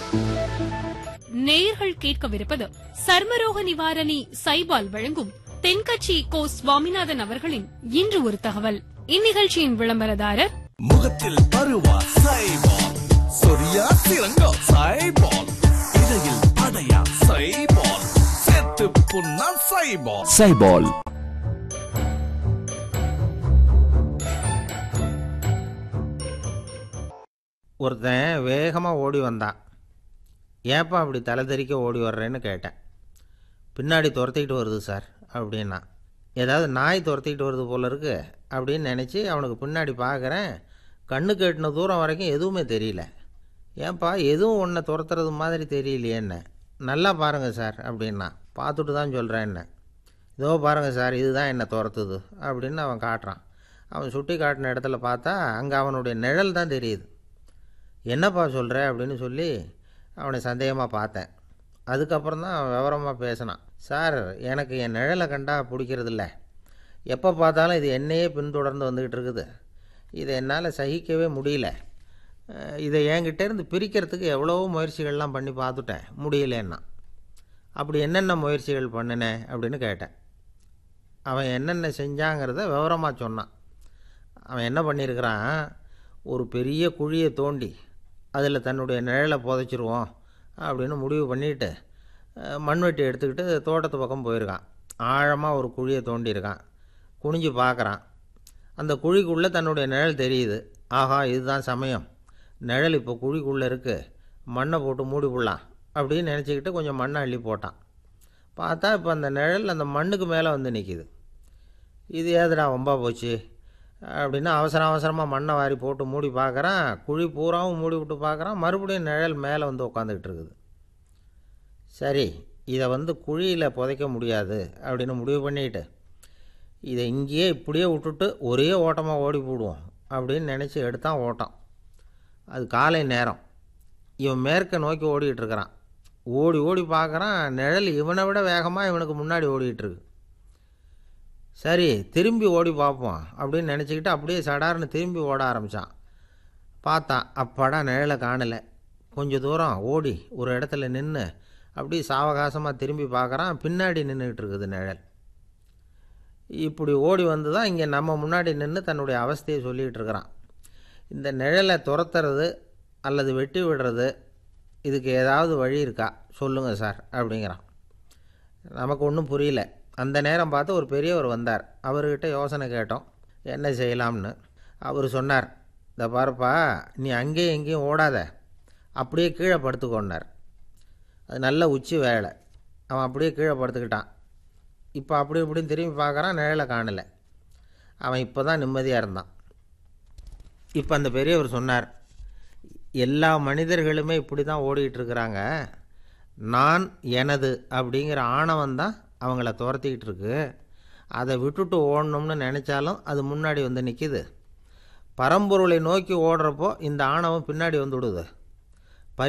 நேயர்கள் கேட்கவிருப்பது சர்மரோக நிவாரணி சைபால் வழங்கும் தென்கட்சி கோ சுவாமிநாதன் அவர்களின் இன்று ஒரு தகவல் இந்நிகழ்ச்சியின் விளம்பரதாரர் முகத்தில் பருவா சைபால் சொரியா சிறங்கா சைபால் இடையில் அடையா சைபால் செத்து புண்ணா சைபால் சைபால் ஒருத்தன் வேகமாக ஓடி வந்தான் ஏப்பா அப்படி தலை தெறிக்க ஓடி வர்றேன்னு கேட்டேன் பின்னாடி துரத்திக்கிட்டு வருது சார் அப்படின்னா ஏதாவது நாய் துரத்திக்கிட்டு வருது போல இருக்கு அப்படின்னு நினச்சி அவனுக்கு பின்னாடி பார்க்குறேன் கண்ணு கெட்டின தூரம் வரைக்கும் எதுவுமே தெரியல ஏன்பா எதுவும் ஒன்றை துரத்துறது மாதிரி தெரியலையே என்ன நல்லா பாருங்கள் சார் அப்படின்னா பார்த்துட்டு தான் சொல்கிறேன் என்ன இதோ பாருங்கள் சார் இதுதான் என்னை துரத்துது அப்படின்னு அவன் காட்டுறான் அவன் சுட்டி காட்டின இடத்துல பார்த்தா அங்கே அவனுடைய நிழல் தான் தெரியுது என்னப்பா சொல்கிற அப்படின்னு சொல்லி அவனை சந்தேகமாக பார்த்தேன் அதுக்கப்புறம் தான் அவன் விவரமாக பேசினான் சார் எனக்கு என் நிழலை கண்டா பிடிக்கிறதில்ல எப்போ பார்த்தாலும் இது என்னையே பின்தொடர்ந்து வந்துக்கிட்டு இருக்குது இதை என்னால் சகிக்கவே முடியல அஹ் இதை என்கிட்ட இருந்து பிரிக்கிறதுக்கு எவ்வளவோ முயற்சிகள்லாம் பண்ணி பார்த்துட்டேன் முடியலன்னா அப்படி என்னென்ன முயற்சிகள் பண்ணினேன் அப்படின்னு கேட்டேன் அவன் என்னென்ன செஞ்சாங்கிறத விவரமாக சொன்னான் அவன் என்ன பண்ணியிருக்கிறான் ஒரு பெரிய குழியை தோண்டி அதில் தன்னுடைய நிழலை புதைச்சிருவோம் அப்படின்னு முடிவு பண்ணிட்டு அஹ், மண்வெட்டி எடுத்துக்கிட்டு தோட்டத்து பக்கம் போயிருக்கான் ஆழமாக ஒரு குழியை தோண்டியிருக்கான் குனிஞ்சு பார்க்குறான் அந்த குழிக்குள்ளே தன்னுடைய நிழல் தெரியுது ஆஹா இதுதான் சமயம் நிழல் இப்போ குழிக்குள்ளே இருக்குது மண்ணை போட்டு மூடி விடலாம் அப்படின்னு நினச்சிக்கிட்டு கொஞ்சம் மண்ணை அள்ளி போட்டான் பார்த்தா இப்போ அந்த நிழல் அந்த மண்ணுக்கு மேலே வந்து நிற்கிது இது ஏதுடா வம்பா போச்சு அப்படின்னு அவசர அவசரமாக மண்ணை வாரி போட்டு மூடி பார்க்குறான் குழி பூராவும் மூடி விட்டு பார்க்குறான் மறுபடியும் நிழல் மேலே வந்து உட்காந்துக்கிட்டு இருக்குது சரி இதை வந்து குழியில் புதைக்க முடியாது அப்படின்னு முடிவு பண்ணிட்டு இதை இங்கேயே இப்படியே விட்டுட்டு ஒரே ஓட்டமாக ஓடி போடுவோம் அப்படின்னு நினச்சி எடுத்தான் ஓட்டம் அது காலை நேரம் இவன் மேற்க நோக்கி ஓடிக்கிட்டு இருக்கிறான் ஓடி ஓடி பார்க்குறான் நிழல் இவனை விட வேகமாக இவனுக்கு முன்னாடி ஓடிக்கிட்டு இருக்கு சரி திரும்பி ஓடி பார்ப்போம் அப்படின்னு நினச்சிக்கிட்டு அப்படியே சடார்னு திரும்பி ஓட ஆரம்பித்தான் பார்த்தான் அப்பாடா நிழலை காணலை கொஞ்சம் தூரம் ஓடி ஒரு இடத்துல நின்று அப்படியே சாவகாசமாக திரும்பி பார்க்குறான் பின்னாடி நின்றுக்கிட்டு இருக்குது நிழல் இப்படி ஓடி வந்து தான் இங்கே நம்ம முன்னாடி நின்று தன்னுடைய அவஸ்தையை சொல்லிகிட்டு இருக்கிறான் இந்த நிழலை துரத்துறது அல்லது வெட்டி விடுறது இதுக்கு ஏதாவது வழி இருக்கா சொல்லுங்கள் சார் அப்படிங்கிறான் நமக்கு ஒன்றும் புரியல அந்த நேரம் பார்த்து ஒரு பெரியவர் வந்தார் அவர்கிட்ட யோசனை கேட்டோம் என்ன செய்யலாம்னு அவர் சொன்னார் இந்த பாருப்பா நீ அங்கேயும் எங்கேயும் ஓடாத அப்படியே கீழே படுத்துக்கோன்னார் அது நல்ல உச்சி வேலை அவன் அப்படியே கீழே படுத்துக்கிட்டான் இப்போ அப்படி இப்படின்னு திரும்பி பார்க்குறான் நிழலை காணலை அவன் இப்போ தான் நிம்மதியாக இருந்தான் இப்போ அந்த பெரியவர் சொன்னார் எல்லா மனிதர்களுமே இப்படி தான் ஓடிக்கிட்டு இருக்கிறாங்க நான் எனது அப்படிங்கிற ஆணவம் தான் அவங்கள துரத்திக்கிட்டு இருக்கு அதை விட்டுட்டு ஓடணும்னு நினச்சாலும் அது முன்னாடி வந்து நிற்கிது பரம்பொருளை நோக்கி ஓடுறப்போ இந்த ஆணவம் பின்னாடி வந்து விடுது